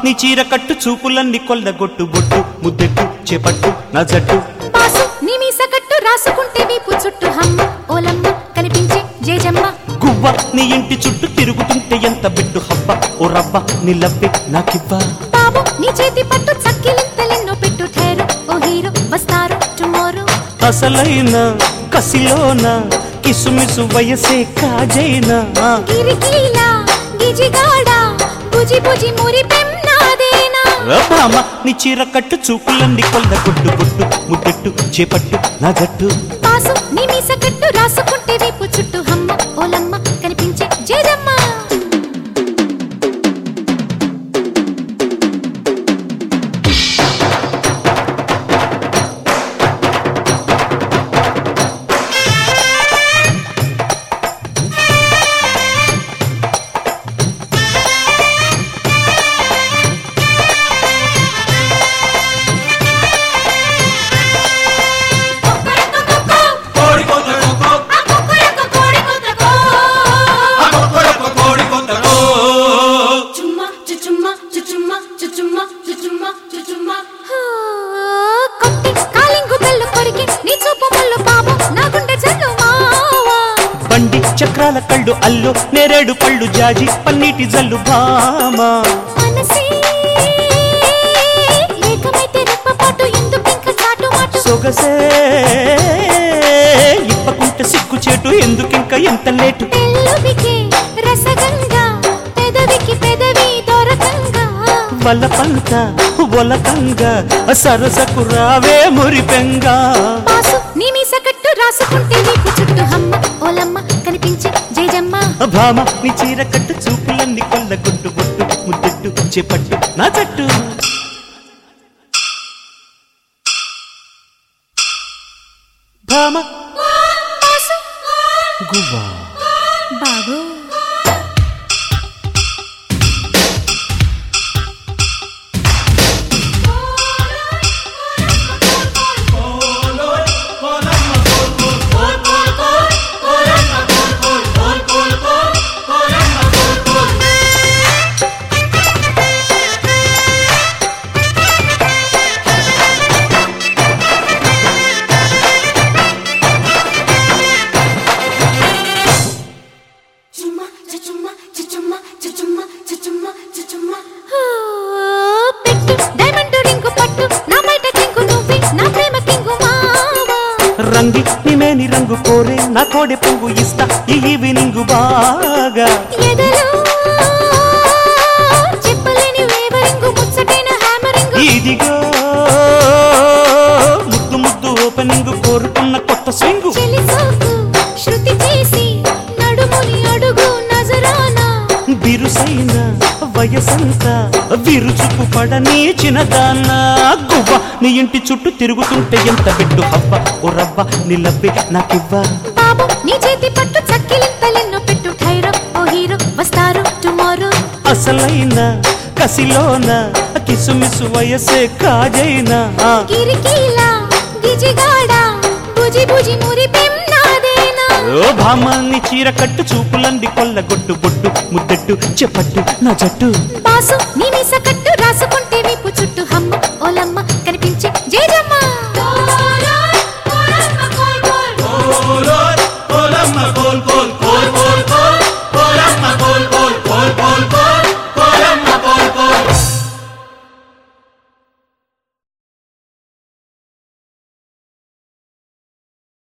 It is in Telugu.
నీ చీర కట్టు చూపులన్నీ కొల్లగొట్టు బొట్టు ముద్దెట్టు చేపట్టు నా జట్టు పాసు నీ మీస కట్టు రాసుకుంటే వీపు చుట్టూ హమ్మ ఓలమ్మ కనిపించే జేజమ్మ గువ్వ నీ ఇంటి చుట్టూ తిరుగుతుంటే ఎంత బిట్టు హబ్బ ఓ రవ్వ నీ లవ్వే నాకివ్వా బాబు నీ చేతి పట్టు చక్కిలింతలెన్నో పెట్టు ఠేరు ఓ హీరో వస్తారు టుమారో అసలైన కసిలోన కిసుమిసు వయసే కాజైనా గిరికీలా గిజిగాడా బుజి బుజి మురి పెన్నాదేనా భామ నీ చీర కట్టు చూపులన్నీ కొల్లగొట్టు బొట్టు ముద్దెట్టు చేపట్టు నా జట్టు పాసు నీ మీస కట్టు రాసుకుంటే వీపు చుట్టూ హమ్మ ఓలమ్మ కనిపించే జేజమ్మ కొట్టి కాలింగు బెల్లు కొరికి నీ చూపు ముళ్ళు బాబు నా గుండె జల్లు మావా బండి చక్రాల కళ్ళు అల్లు నేరేడు పళ్ళు జాజి పన్నీటి జల్లు భామ మనసే ఏకమైతే రెప్పపాటు ఎందుకింక చాటు మాటు సొగసే ఇప్పకుంటే సిగ్గు చేటు ఎందుకింక ఎంత లేటు పెళ్ళువికే రసగంగా పెదవికి పెదవి దొరకంగా వలపంత ఒలకంగా సరసకు రావే మురిపెంగా పాసు నీ మీస కట్టు రాసుకుంటే నీకు చుట్టూ హమ్మ ఓలమ్మ కనిపించే జయజమ్మ భామ నీ చీర కట్టు చూపులన్నీ కొల్లగొట్టు బొట్టు ముద్దెట్టు చేపట్టు నా జట్టు భామ పాసు గువ్వా బాబు ఓ, పెట్టు డైమండ్ రింగు పట్టు నా బయట కింగు నువ్వే నా ప్రేమ కింగు మావా రంగి నిమేని రంగు కోరే నా కోడె పువ్వు ఇస్తా ఈ ఈవినింగ్ బాగా ఎదలో చెప్పలేని వేవరింగు ముచ్చటైన హ్యామరింగు ఇదిగో ముద్దు ముద్దు ఓపెనింగ్ కోరుకున్న కొత్త స్వింగు చెలి సోకు శృతి చేసి నడుముని అడుగు నజరానా బిరుసైన వయసంతా విరుచుకు పడని చిన్నదాన్న గువ్వ నీ ఇంటి చుట్టూ తిరుగుతుంటే ఎంత బిడ్డు హవ్వ ఓ రవ్వ నిలవ్వే నాకివ్వా బాబు నీ చేతి పట్టు చక్కిలింతలెన్నో పెట్టు ఠైరో ఓ హీరో వస్తారు టుమారో అసలైన కసిలోన కిసుమిసు వయసే కాజైనా గిరికీలా గిజిగాడా బుజి బుజి మురి పెన్నాదేనా ఓ భామాన్ని చీర కట్టు చూపులంది కొల్లగొట్టు బొట్టు ముద్దెట్టు చెప్పట్టు నా జట్టు పాసు నీ మీస కట్టు